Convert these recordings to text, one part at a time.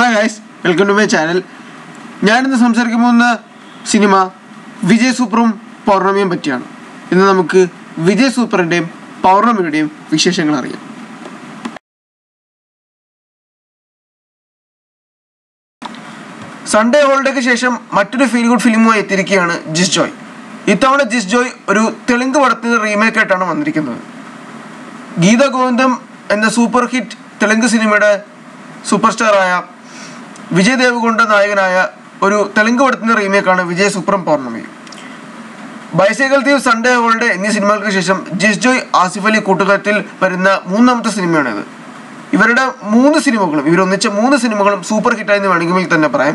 hi guys welcome to my channel ഞാനിന്ന് സംസാരിക്കാൻ പോകുന്ന സിനിമ വിജയ് സൂപ്പറും പൗർണമിയും പറ്റിയാണ് ഇന്ന് നമുക്ക് വിജയ് സൂപ്പറിൻ്റെയും പൗർണമിയുടെയും വിശേഷങ്ങൾ അറിയാം സൺഡേ ഹോളിഡേക്ക് ശേഷം മറ്റൊരു ഫീൽ ഗുഡ് ഫിലിമുമായി എത്തിയിരിക്കുകയാണ് ജിസ് ജോയ് ഇത്തവണ ജിസ് ജോയ് ഒരു തെലുങ്ക് പടത്തിന് റീമേക്ക് ആയിട്ടാണ് വന്നിരിക്കുന്നത് ഗീത ഗോവിന്ദം എന്ന സൂപ്പർ ഹിറ്റ് തെലുങ്ക് സിനിമയുടെ സൂപ്പർ സ്റ്റാറായ വിജയ് ദേവ്കൊണ്ട നായകനായ ഒരു തെലുങ്ക് പടത്തിന്റെ റീമേക്കാണ് വിജയ് സൂപ്പറും Pournami bicycle thieves Sunday holiday എന്നീ സിനിമകൾക്ക് ശേഷം ജിസ് ജോയ് ആസിഫ് അലി കൂട്ടുകാരത്തിൽ വരുന്ന മൂന്നാമത്തെ സിനിമയാണിത് ഇവരുടെ മൂന്ന് സിനിമകളും ഇവരൊന്നിച്ച മൂന്ന് സിനിമകളും സൂപ്പർ ഹിറ്റായെന്ന് വേണമെങ്കിൽ തന്നെ പറയാം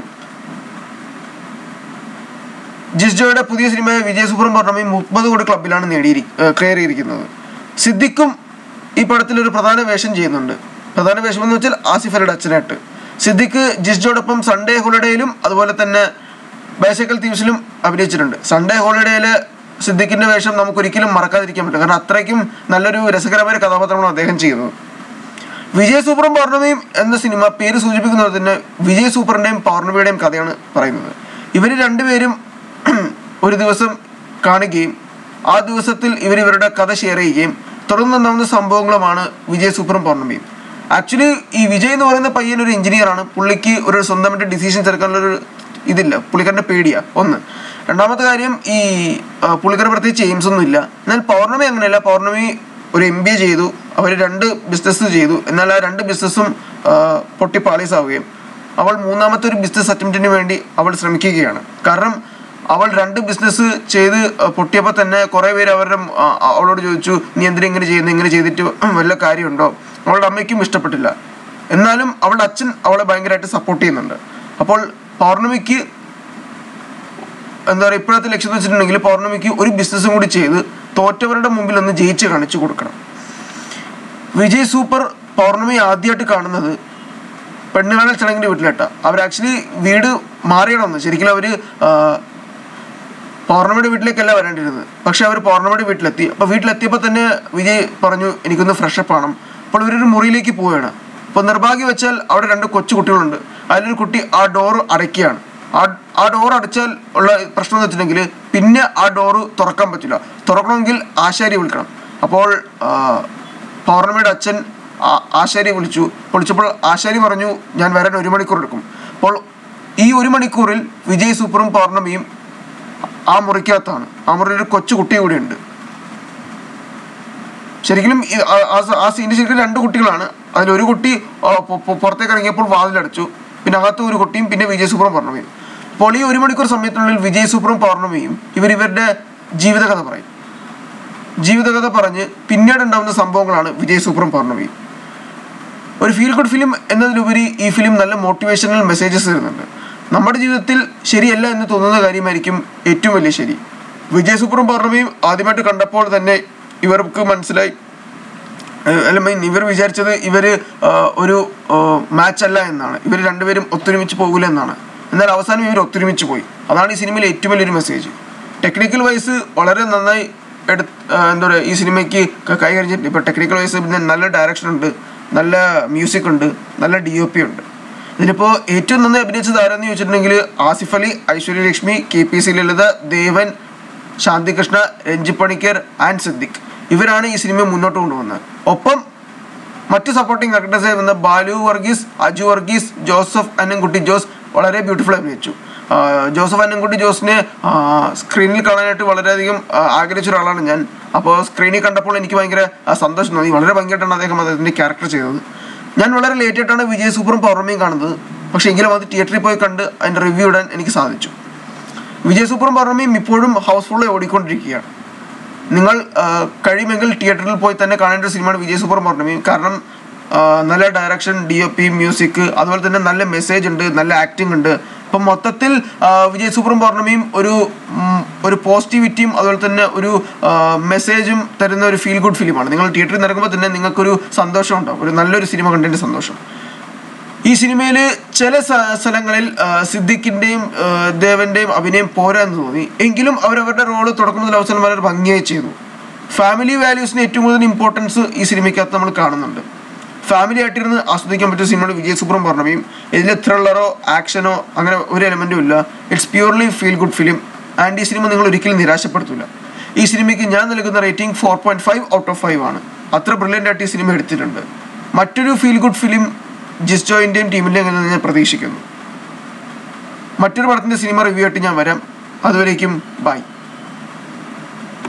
ജിസ് ജോയുടെ പുതിയ സിനിമയായ വിജയ് സൂപ്പറും പൗർണമിയും മുപ്പത് കോടി ക്ലബിലാണ് നേടിയിരി കയറിയിരിക്കുന്നത് സിദ്ദിഖും ഈ പടത്തിൽ ഒരു പ്രധാന വേഷം ചെയ്യുന്നുണ്ട് പ്രധാന വേഷം എന്ന് വെച്ചാൽ ആസിഫ് അലിയുടെ അച്ഛനായിട്ട് സിദ്ദിഖ് ജിസ് ജോടൊപ്പം സൺഡേ ഹോളിഡേയിലും അതുപോലെ തന്നെ ബൈസൈക്കിൾ തീവ്സിലും അഭിനയിച്ചിട്ടുണ്ട് സൺഡേ ഹോളിഡേയിൽ സിദ്ദിഖിന്റെ വേഷം നമുക്ക് ഒരിക്കലും മറക്കാതിരിക്കാൻ പറ്റില്ല കാരണം അത്രയ്ക്കും നല്ലൊരു രസകരമായ കഥാപാത്രമാണ് അദ്ദേഹം ചെയ്യുന്നത് വിജയ് സൂപ്പറും പൗർണമിയും എന്ന സിനിമ പേര് സൂചിപ്പിക്കുന്നത് തന്നെ വിജയ് സൂപ്പറിന്റെയും പൗർണമിയുടെയും കഥയാണ് പറയുന്നത് ഇവർ രണ്ടുപേരും ഒരു ദിവസം കാണുകയും ആ ദിവസത്തിൽ ഇവർ ഇവരുടെ കഥ ഷെയർ ചെയ്യുകയും തുടർന്നുണ്ടാകുന്ന സംഭവങ്ങളുമാണ് വിജയ് സൂപ്പറും പൗർണമിയും ആക്ച്വലി ഈ വിജയ് എന്ന് പറയുന്ന പയ്യൻ ഒരു എഞ്ചിനീയർ ആണ് പുള്ളിക്ക് ഒരു സ്വന്തമായിട്ട് ഡിസിഷൻസ് എടുക്കാനുള്ള ഒരു ഇതില്ല പുള്ളിക്കാരൻ്റെ പേടിയാ ഒന്ന് രണ്ടാമത്തെ കാര്യം ഈ ആ, പുള്ളിക്കാരൻ പ്രത്യേകിച്ച് എയിംസ് ഒന്നും ഇല്ല എന്നാൽ പൗർണമി അങ്ങനെയല്ല പൗർണമി ഒരു എം ബി എ ചെയ്തു അവർ രണ്ട് ബിസിനസ് ചെയ്തു എന്നാൽ ആ രണ്ട് ബിസിനസ്സും പൊട്ടി പാളീസാവുകയും അവൾ മൂന്നാമത്തെ ഒരു ബിസിനസ് അറ്റംപ്റ്റിന് വേണ്ടി അവൾ ശ്രമിക്കുകയാണ് കാരണം അവൾ രണ്ട് ബിസിനസ് ചെയ്ത് ആ, പൊട്ടിയപ്പോൾ തന്നെ കുറേ പേര് അവരുടെ ആ, അവളോട് ചോദിച്ചു നീ എന്തിനാ ഇങ്ങനെ ചെയ്യുന്നു ഇങ്ങനെ ചെയ്തിട്ട് വല്ല കാര്യമുണ്ടോ അവളുടെ അമ്മയ്ക്കും ഇഷ്ടപ്പെട്ടില്ല എന്നാലും അവളുടെ അച്ഛൻ അവളെ ഭയങ്കരമായിട്ട് സപ്പോർട്ട് ചെയ്യുന്നുണ്ട് അപ്പോൾ പൗർണമിക്ക് എന്താ പറയുക ഇപ്പോഴത്തെ ലക്ഷ്യം എന്ന് വെച്ചിട്ടുണ്ടെങ്കിൽ പൗർണമിക്ക് ഒരു ബിസിനസ്സും കൂടി ചെയ്ത് തോറ്റവരുടെ മുമ്പിൽ ഒന്ന് ജയിച്ച് കാണിച്ചു കൊടുക്കണം വിജയ് സൂപ്പർ പൗർണമി ആദ്യമായിട്ട് കാണുന്നത് പെണ്ണുകാണൽ ചടങ്ങിൻ്റെ വീട്ടിലേട്ട അവർ ആക്ച്വലി വീട് മാറിയണമെന്ന് ശരിക്കും അവർ പൗർണമിയുടെ വീട്ടിലേക്കല്ല വരേണ്ടിരുന്നത് പക്ഷെ അവർ പൗർണമിയുടെ വീട്ടിലെത്തി അപ്പോൾ വീട്ടിലെത്തിയപ്പോൾ തന്നെ വിജയ് പറഞ്ഞു എനിക്കൊന്ന് ഫ്രഷപ്പ് ആണ് അപ്പോൾ ഇവരൊരു മുറിയിലേക്ക് പോവുകയാണ് അപ്പോൾ നിർഭാഗ്യം വെച്ചാൽ അവിടെ രണ്ട് കൊച്ചു കുട്ടികളുണ്ട് അതിലൊരു കുട്ടി ആ ഡോർ അടയ്ക്കുകയാണ് ആ ആ ഡോർ അടച്ചാൽ ഉള്ള പ്രശ്നം എന്ന് വെച്ചിട്ടുണ്ടെങ്കിൽ പിന്നെ ആ ഡോറ് തുറക്കാൻ പറ്റില്ല തുറക്കണമെങ്കിൽ ആശാരി വിളിക്കണം അപ്പോൾ ആ, പൗർണമിയുടെ അച്ഛൻ ആ- ആശാരിയെ വിളിച്ചു വിളിച്ചപ്പോൾ ആശാരി പറഞ്ഞു ഞാൻ വരാൻ ഒരു മണിക്കൂർ എടുക്കും അപ്പോൾ ഈ ഒരു മണിക്കൂറിൽ വിജയ് സൂപ്പറും പൗർണമിയും ആ മുറിക്കകത്താണ് ആ മുറിയിൽ ഒരു കൊച്ചു കുട്ടി കൂടി ഉണ്ട് ശരിക്കും ഈ ആ- ആ സ- ആ സീനിൽ ശരിക്കും രണ്ട് കുട്ടികളാണ് അതിലൊരു കുട്ടി ആ, പൊ- പൊ- പുറത്തേക്ക് ഇറങ്ങിയപ്പോൾ വാതിലടച്ചു പിന്നെ അകത്ത് ഒരു കുട്ടിയും പിന്നെ വിജയ് സൂപ്പറും പൗർണമിയും അപ്പോൾ ഈ ഒരു മണിക്കൂർ സമയത്തിനുള്ളിൽ വിജയ് സൂപ്പറും പൗർണമിയും ഇവർ ഇവരുടെ ജീവിതകഥ പറയും ജീവിതകഥ പറഞ്ഞ് പിന്നീട് ഉണ്ടാകുന്ന സംഭവങ്ങളാണ് വിജയ് സൂപ്പറും പൗർണമിയും ഒരു ഫീൽ ഗുഡ് ഫിലിം എന്നതിലുപരി ഈ ഫിലിം നല്ല മോട്ടിവേഷണൽ മെസ്സേജസ് തരുന്നുണ്ട് നമ്മുടെ ജീവിതത്തിൽ ശരിയല്ല എന്ന് തോന്നുന്ന കാര്യമായിരിക്കും ഏറ്റവും വലിയ ശരി വിജയ് സൂപ്പറും പൗർണമിയും ആദ്യമായിട്ട് കണ്ടപ്പോൾ തന്നെ ഇവർക്ക് മനസ്സിലായി ഏഹ് അല്ല മീൻ ഇവർ വിചാരിച്ചത് ഇവർ ഒരു മാച്ച് അല്ല എന്നാണ് ഇവർ രണ്ടുപേരും ഒത്തൊരുമിച്ച് പോകില്ല എന്നാണ് എന്നാൽ അവസാനം ഇവർ ഒത്തൊരുമിച്ച് പോയി അതാണ് ഈ സിനിമയിലെ ഏറ്റവും വലിയൊരു മെസ്സേജ് ടെക്നിക്കൽ വൈസ് വളരെ നന്നായി എടു ഏഹ് എന്താ പറയുക ഈ സിനിമയ്ക്ക് ക- കൈകാര്യം ഇപ്പോൾ ടെക്നിക്കൽ വൈസ് പിന്നെ നല്ല ഡയറക്ഷൻ ഉണ്ട് നല്ല മ്യൂസിക് ഉണ്ട് നല്ല ഡി ഒ പി ഉണ്ട് ഇതിലിപ്പോൾ ഏറ്റവും നന്നായി അഭിനയിച്ചത് ആരെന്ന് ചോദിച്ചിട്ടുണ്ടെങ്കിൽ Asif Ali Aishwarya Lakshmi K P C Lalitha Devan Shanthi Krishna Renji Panicker and Siddique ഇവരാണ് ഈ സിനിമ മുന്നോട്ട് കൊണ്ടുവന്നത് ഒപ്പം മറ്റ് സപ്പോർട്ടിംഗ് ആക്ടേഴ്സ് വന്ന ബാലു വർഗീസ് അജു വർഗീസ് ജോസഫ് അന്നൻകുട്ടി ജോസ് വളരെ ബ്യൂട്ടിഫുൾ അഭിനയിച്ചു ആ, ജോസഫ് അന്നൻകുട്ടി ജോസിനെ ആ, സ്ക്രീനിൽ കാണാനായിട്ട് വളരെയധികം ആ, ആഗ്രഹിച്ച ഒരാളാണ് ഞാൻ അപ്പോൾ സ്ക്രീനിൽ കണ്ടപ്പോൾ എനിക്ക് ഭയങ്കര ആ, സന്തോഷം തോന്നി വളരെ ഭംഗിയായിട്ടാണ് അദ്ദേഹം അദ്ദേഹത്തിൻ്റെ ക്യാരക്ടർ ചെയ്തത് ഞാൻ വളരെ ലേറ്റ് ആയിട്ടാണ് വിജയ് സൂപ്പറും പൗർണമിയും കാണുന്നത് പക്ഷേ എങ്കിലും അത് തിയേറ്ററിൽ പോയി കണ്ട് അതിൻ്റെ റിവ്യൂ ഇടാൻ എനിക്ക് സാധിച്ചു വിജയ് സൂപ്പറും പൗർണമിയും ഇപ്പോഴും ഹൗസ്ഫുള്ളായി ഓടിക്കൊണ്ടിരിക്കുകയാണ് നിങ്ങൾ ആ, കഴിയുമെങ്കിൽ തിയേറ്ററിൽ പോയി തന്നെ കാണേണ്ട ഒരു സിനിമയാണ് വിജയ് സൂപ്പർ പൗർണമി കാരണം ആ, നല്ല direction D O P music അതുപോലെ തന്നെ നല്ല മെസ്സേജ് ഉണ്ട് നല്ല ആക്ടിംഗ് ഉണ്ട് അപ്പം മൊത്തത്തിൽ ആ, വിജയ് സൂപ്പറും പൗർണമിയും ഒരു ഉം, ഒരു പോസിറ്റിവിറ്റിയും അതുപോലെ തന്നെ ഒരു മെസ്സേജും തരുന്ന ഒരു ഫീൽ ഗുഡ് ഫിലിമാണ് നിങ്ങൾ തിയേറ്ററിൽ നിറങ്ങുമ്പോൾ തന്നെ നിങ്ങൾക്കൊരു സന്തോഷം ഉണ്ടാവും ഒരു നല്ലൊരു സിനിമ കണ്ടതിൻ്റെ സന്തോഷം ഈ സിനിമയിൽ ചില സ- സ്ഥലങ്ങളിൽ ആ, സിദ്ദിഖിന്റെയും ആ, ദേവന്റെയും അഭിനയം പോരാന്ന് തോന്നി എങ്കിലും അവരവരുടെ റോള് തുടക്കം മുതൽ അവസാനം വളരെ ഭംഗിയായി ചെയ്തു ഫാമിലി വാല്യൂസിന് ഏറ്റവും കൂടുതൽ ഇമ്പോർട്ടൻസ് ഈ സിനിമയ്ക്കകത്ത് നമ്മൾ കാണുന്നുണ്ട് ഫാമിലി ആയിട്ടിരുന്ന് ആസ്വദിക്കാൻ പറ്റിയ സിനിമയാണ് വിജയ് സുബ്രം പൗർണമിയും ഇതിൽ ത്രില്ലറോ ആക്ഷനോ അങ്ങനെ ഒരു എലമെൻറ്റും ഇല്ല it's purely feel good film and ഈ സിനിമ നിങ്ങൾ ഒരിക്കലും നിരാശപ്പെടുത്തില്ല ഈ സിനിമയ്ക്ക് ഞാൻ നൽകുന്ന rating four point five out of five ആണ് അത്ര ബ്രില്യൻ്റ് ആയിട്ട് ഈ സിനിമ എടുത്തിട്ടുണ്ട് മറ്റൊരു ഫീൽ ഗുഡ് ഫിലിം ജിസ് ജോയിൻ്റെയും ടീമിൻ്റെ അങ്ങനെ ഞാൻ പ്രതീക്ഷിക്കുന്നു മറ്റൊരു പടത്തിൻ്റെ സിനിമ റിവ്യൂ ആയിട്ട് ഞാൻ വരാം അതുവരേക്കും ബൈ